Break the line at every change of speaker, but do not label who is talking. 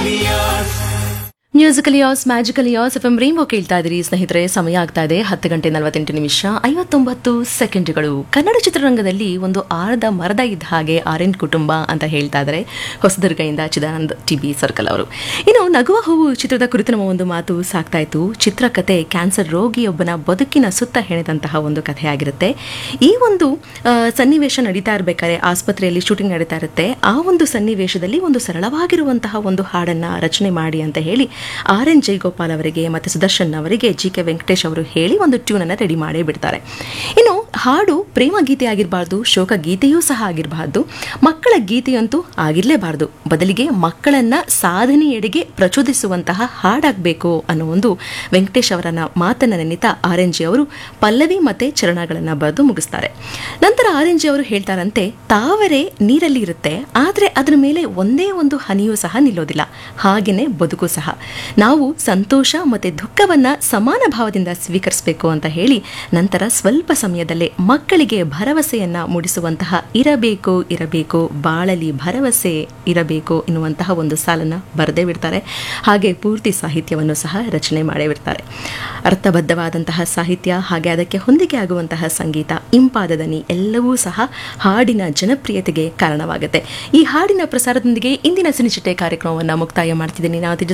musical yes magical yes F M rainbow ಕೇಳ್ತಾ ಇದ್ದೀರಿ ಸ್ನೇಹಿತರೆ ಸಮಯ ಆಗ್ತಾ ಇದೆ ಹತ್ತು ಗಂಟೆ ನಲವತ್ತೆಂಟು ನಿಮಿಷ ಐವತ್ತೊಂಬತ್ತು ಸೆಕೆಂಡ್ಗಳು ಕನ್ನಡ ಚಿತ್ರರಂಗದಲ್ಲಿ ಒಂದು ಆರ್ದ ಮರದ ಇದ್ದ ಹಾಗೆ ಆರೆಂಜ್ ಕುಟುಂಬ ಅಂತ ಹೇಳ್ತಾ ಇದ್ದಾರೆ ಹೊಸದುರ್ಗದಿಂದ ಚಿದಾನಂದ್ ಟಿ ಬಿ ಸರ್ಕಲ್ ಅವರು ಇನ್ನು ನಗುವ ಹೂವು ಚಿತ್ರದ ಕುರಿತು ನಮ್ಮ ಒಂದು ಮಾತು ಸಾಕ್ತಾ ಇತ್ತು ಚಿತ್ರಕಥೆ ಕ್ಯಾನ್ಸರ್ ರೋಗಿಯೊಬ್ಬನ ಬದುಕಿನ ಸುತ್ತ ಹೆಣೆದಂತಹ ಒಂದು ಕಥೆಯಾಗಿರುತ್ತೆ ಈ ಒಂದು ಆ, ಸನ್ನಿವೇಶ ನಡೀತಾ ಇರಬೇಕಾದ್ರೆ ಆಸ್ಪತ್ರೆಯಲ್ಲಿ ಶೂಟಿಂಗ್ ನಡೀತಾ ಇರುತ್ತೆ ಆ ಒಂದು ಸನ್ನಿವೇಶದಲ್ಲಿ ಒಂದು ಸರಳವಾಗಿರುವಂತಹ ಒಂದು ಹಾಡನ್ನ ರಚನೆ ಮಾಡಿ ಅಂತ ಹೇಳಿ ಆರ್ ಎನ್ ಜೈಗೋಪಾಲ್ ಅವರಿಗೆ ಮತ್ತೆ ಸುದರ್ಶನ್ ಅವರಿಗೆ ಜಿ ಕೆ ವೆಂಕಟೇಶ್ ಅವರು ಹೇಳಿ ಒಂದು ಟ್ಯೂನ್ ಅನ್ನ ರೆಡಿ ಮಾಡೇ ಬಿಡ್ತಾರೆ ಇನ್ನು ಹಾಡು ಪ್ರೇಮ ಗೀತೆ ಆಗಿರಬಾರ್ದು ಶೋಕ ಗೀತೆಯೂ ಸಹ ಆಗಿರಬಾರ್ದು ಮಕ್ಕಳ ಗೀತೆಯಂತೂ ಆಗಿರಲೇಬಾರ್ದು ಬದಲಿಗೆ ಮಕ್ಕಳನ್ನ ಸಾಧನೆಯೆಡೆಗೆ ಪ್ರಚೋದಿಸುವಂತಹ ಹಾಡಾಗಬೇಕು ಅನ್ನೋ ಒಂದು ವೆಂಕಟೇಶ್ ಅವರನ್ನ ಮಾತನ್ನ ನೆನೆತಾ ಆರ್ ಎನ್ ಜಿ ಅವರು ಪಲ್ಲವಿ ಮತ್ತೆ ಚರಣಗಳನ್ನ ಬರೆದು ಮುಗಿಸ್ತಾರೆ ನಂತರ ಆರ್ ಎನ್ ಜಿ ಅವರು ಹೇಳ್ತಾರಂತೆ ತಾವರೆ ನೀರಲ್ಲಿ ಇರುತ್ತೆ ಆದ್ರೆ ಅದರ ಮೇಲೆ ಒಂದೇ ಒಂದು ಹನಿಯೂ ಸಹ ನಿಲ್ಲೋದಿಲ್ಲ ಹಾಗೇನೆ ಬದುಕು ಸಹ ನಾವು ಸಂತೋಷ ಮತ್ತೆ ದುಃಖವನ್ನ ಸಮಾನ ಭಾವದಿಂದ ಸ್ವೀಕರಿಸಬೇಕು ಅಂತ ಹೇಳಿ ನಂತರ ಸ್ವಲ್ಪ ಸಮಯದಲ್ಲೇ ಮಕ್ಕಳಿಗೆ ಭರವಸೆಯನ್ನ ಮೂಡಿಸುವಂತಹ ಇರಬೇಕು ಇರಬೇಕು ಬಾಳಲಿ ಭರವಸೆ ಇರಬೇಕು ಎನ್ನುವಂತಹ ಒಂದು ಸಾಲನ್ನ ಬರೆದೇ ಬಿಡ್ತಾರೆ ಹಾಗೆ ಪೂರ್ತಿ ಸಾಹಿತ್ಯವನ್ನು ಸಹ ರಚನೆ ಮಾಡೇ ಬಿಡ್ತಾರೆ ಅರ್ಥಬದ್ಧವಾದಂತಹ ಸಾಹಿತ್ಯ ಹಾಗೆ ಅದಕ್ಕೆ ಹೊಂದಿಕೆ ಆಗುವಂತಹ ಸಂಗೀತ ಇಂಪಾದ ದನಿ ಎಲ್ಲವೂ ಸಹ ಹಾಡಿನ ಜನಪ್ರಿಯತೆಗೆ ಕಾರಣವಾಗುತ್ತೆ ಈ ಹಾಡಿನ ಪ್ರಸಾರದೊಂದಿಗೆ ಇಂದಿನ ಸಿನಿಚಿಟ್ಟೆ ಕಾರ್ಯಕ್ರಮವನ್ನು ಮುಕ್ತಾಯ ಮಾಡ್ತಿದ್ದೀನಿ ನಾವು